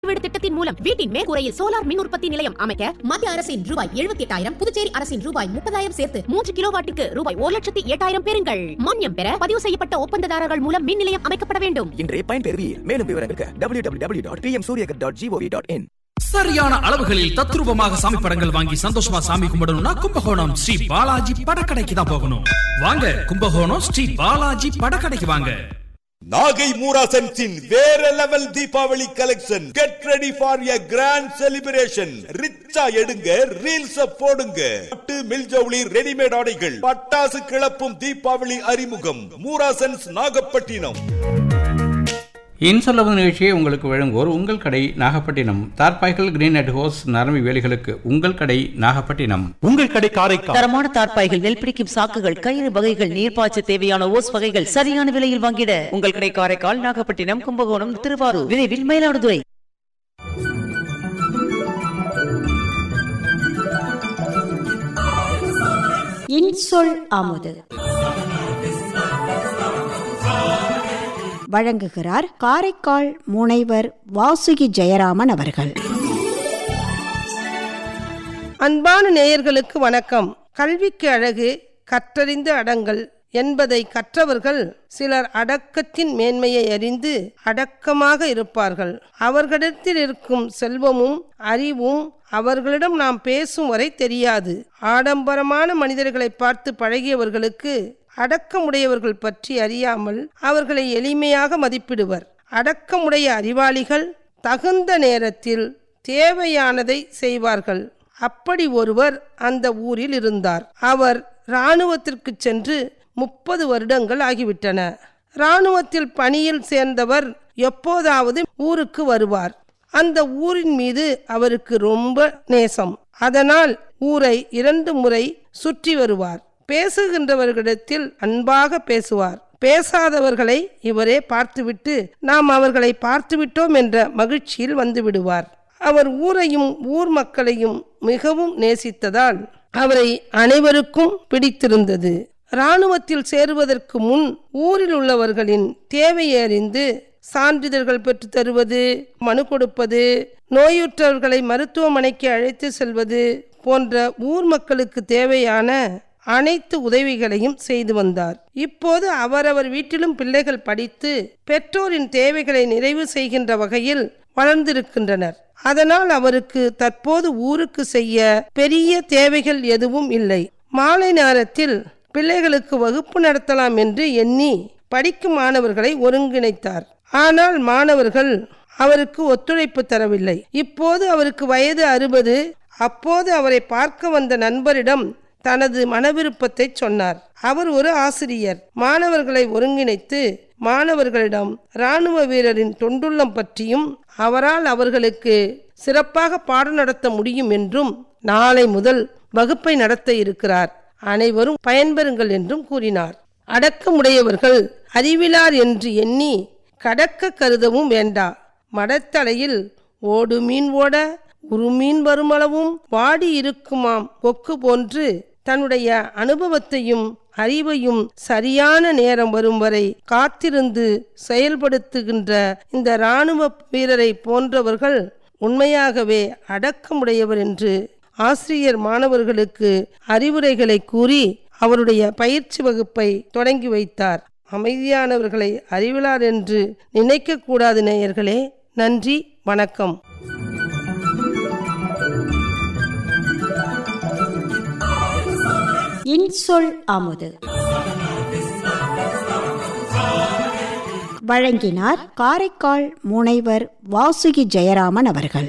வீடு திட்டத்தின் மூலம் வீட்டின் மேற்கூரையில் சோலார் மின் உற்பத்தி நிலையம் அமைக்க மத்திய அரசின் ரூபாய் எழுபத்தி எட்டாயிரம் புதுச்சேரி அரசின் ரூபாய் முப்பதாயிரம் சேர்த்து மூன்று கிலோவாட்டுக்கு ரூபாய் ஒரு லட்சத்தி எட்டாயிரம் பெறுங்கள் மானியம் பெற பதிவு செய்யப்பட்ட ஒப்பந்ததாரர்கள் மூலம் மின் நிலையம் அமைக்கப்பட வேண்டும் இன்றே பயன்பெறுவீர் மேலும் விவரங்களுக்கு W W W dot PM Suryaghar dot GOV dot in சரியான அளவுகளில் தத்ரூபமாக சாமி படங்கள் வாங்கி சந்தோஷமா சாமி கும்பிடணும்னா கும்பகோணம் ஸ்ரீ பாலாஜி படக்கடைக்கு தான் போகணும் வாங்க கும்பகோணம் ஸ்ரீ பாலாஜி படக்கடைக்கு வாங்க நாகை மூராசன்ஸின் வேற level Deepavali collection get ready for a grand celebration ரிச்சா எடுங்க ரீல்ஸ் போடுங்க பட்டு மில்ஜவுளி ரெடிமேட் ஆடைகள் பட்டாசு கிளப்பும் தீபாவளி அறிமுகம் மூராசன்ஸ் நாகப்பட்டினம் இன்சொல்லவு நிகழ்ச்சியை உங்களுக்கு வழங்குவோர் உங்கள் கடை நாகப்பட்டினம் தார்பாய்கள் கிரீன் நெட் ஹோஸ் நரம்பு வேலிகளுக்கு உங்கள் கடை நாகப்பட்டினம் உங்கள் கடை காரைக்கால் தரமான தார்ப்பாய்கள் நெல் பிடிக்கும் சாக்குகள் கயிறு வகைகள் நீர்ப்பாய்ச்ச தேவையான ஓஸ் வகைகள் சரியான விலையில் வாங்கிட உங்கள் கடை காரைக்கால் நாகப்பட்டினம் கும்பகோணம் திருவாரூர் விரைவில் மயிலாடுதுறை இன்சொல் அமுது வழங்குகிறார் காரைக்கால் முனைவர் வாசுகி ஜெயராமன் அவர்கள் அன்பான நேயர்களுக்கு வணக்கம் கல்விக்கு அழகு கற்றறிந்து அடங்கல் என்பதை கற்றவர்கள் சிலர் அடக்கத்தின் மேன்மையை அறிந்து அடக்கமாக இருப்பார்கள் அவர்களிடத்தில் இருக்கும் செல்வமும் அறிவும் அவர்களிடம் நாம் பேசும் வரை தெரியாது ஆடம்பரமான மனிதர்களை பார்த்து பழகியவர்களுக்கு அடக்கமுடையவர்கள் பற்றி அறியாமல் அவர்களை எளிமையாக மதிப்பிடுவர் அடக்கமுடைய அறிவாளிகள் தகுந்த நேரத்தில் தேவையானதை செய்வார்கள் அப்படி ஒருவர் அந்த ஊரில் இருந்தார் அவர் இராணுவத்திற்கு சென்று முப்பது வருடங்கள் ஆகிவிட்டன இராணுவத்தில் பணியில் சேர்ந்தவர் எப்போதாவது ஊருக்கு வருவார் அந்த ஊரின் மீது அவருக்கு ரொம்ப நேசம் அதனால் ஊரை இரண்டு முறை சுற்றி வருவார் பேசுகின்றவர்களிடத்தில் அன்பாக பேசுவார் பேசாதவர்களை இவரே பார்த்துவிட்டு நாம் அவர்களை பார்த்துவிட்டோம் என்ற மகிழ்ச்சியில் வந்து விடுவார் அவர் ஊரையும் ஊர் மக்களையும் மிகவும் நேசித்ததால் அவரை அனைவருக்கும் பிடித்திருந்தது இராணுவத்தில் சேருவதற்கு முன் ஊரில் உள்ளவர்களின் தேவையை அறிந்து சான்றிதழ்கள் பெற்று தருவது மனு கொடுப்பது நோயுற்றவர்களை மருத்துவமனைக்கு அழைத்து செல்வது போன்ற ஊர் மக்களுக்கு தேவையான அனைத்து உதவிகளையும் செய்து வந்தார் இப்போது அவரவர் வீட்டிலும் பிள்ளைகள் படித்து பெற்றோரின் தேவைகளை நிறைவு செய்கின்ற வகையில் வளர்ந்திருக்கின்றனர் அதனால் அவருக்கு தற்போது ஊருக்கு செய்ய பெரிய தேவைகள் எதுவும் இல்லை மாலை நேரத்தில் பிள்ளைகளுக்கு வகுப்பு நடத்தலாம் என்று எண்ணி படிக்கும் மாணவர்களை ஒருங்கிணைத்தார் ஆனால் மாணவர்கள் அவருக்கு ஒத்துழைப்பு தரவில்லை இப்போது அவருக்கு வயது அறுபது அப்போது அவரை பார்க்க வந்த நண்பரிடம் தனது மனவிருப்பத்தை சொன்னார் அவர் ஒரு ஆசிரியர் மாணவர்களை ஒருங்கிணைத்து மாணவர்களிடம் இராணுவ வீரரின் தொண்டுள்ளம் பற்றியும் அவரால் அவர்களுக்கு சிறப்பாக பாடம் நடத்த முடியும் என்றும் நாளை முதல் வகுப்பை நடத்த இருக்கிறார் அனைவரும் பயன்பெறுங்கள் என்றும் கூறினார் அடக்கமுடையவர்கள் அறிவிலார் என்று எண்ணி கடக்க கருதவும் வேண்டா மடத்தலையில் ஓடு மீன் ஓட உருமீன் வருமளவும் வாடி இருக்குமாம் கொக்கு போன்று தன்னுடைய அனுபவத்தையும் அறிவையும் சரியான நேரம் வரும் வரை காத்திருந்து செயல்படுத்துகின்ற இந்த இராணுவ வீரரை போன்றவர்கள் உண்மையாகவே அடக்கமுடையவர் என்று ஆசிரியர் மாணவர்களுக்கு அறிவுரைகளை கூறி அவருடைய பயிற்சி வகுப்பை தொடங்கி வைத்தார் அமைதியானவர்களை அறிவிலார் என்று நினைக்கக்கூடாது நேயர்களே நன்றி வணக்கம் இன்சொல் அமுது வழங்கினார் காரைக்கால் முனைவர் வாசுகி ஜெயராமன் அவர்கள்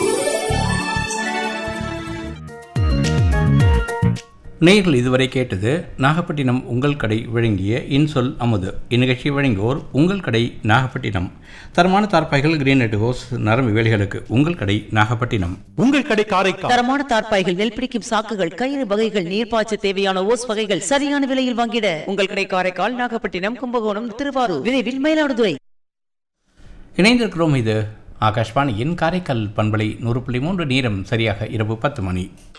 நேர்கள் இதுவரை கேட்டது நாகப்பட்டினம் உங்கள் கடை வழங்கிய இன்சொல் அமுது இந்நிகழ்ச்சியை வழங்குவோர் உங்கள் கடை நாகப்பட்டினம் தரமான தார்ப்பாய்கள் கிரீன் நெட் ஹோஸ் நரம்பு வேலிகளுக்கு உங்கள் கடை நாகப்பட்டினம் உங்கள் கடை காரைக்கால் தரமான தார்ப்பாய்கள் நெல் பிடிக்கும் சாக்குகள் கயிறு வகைகள் நீர்ப்பாய்ச்ச தேவையான ஓஸ் வகைகள் சரியான விலையில் வாங்கிட உங்கள் கடை காரைக்கால் நாகப்பட்டினம் கும்பகோணம் திருவாரூர் விரைவில் மயிலாடுதுறை இணைந்திருக்கிறோம் இது ஆகாஷ்வாணியின் காரைக்கால் பண்பலை நூறு புள்ளி மூன்று நேரம் சரியாக இரவு பத்து மணி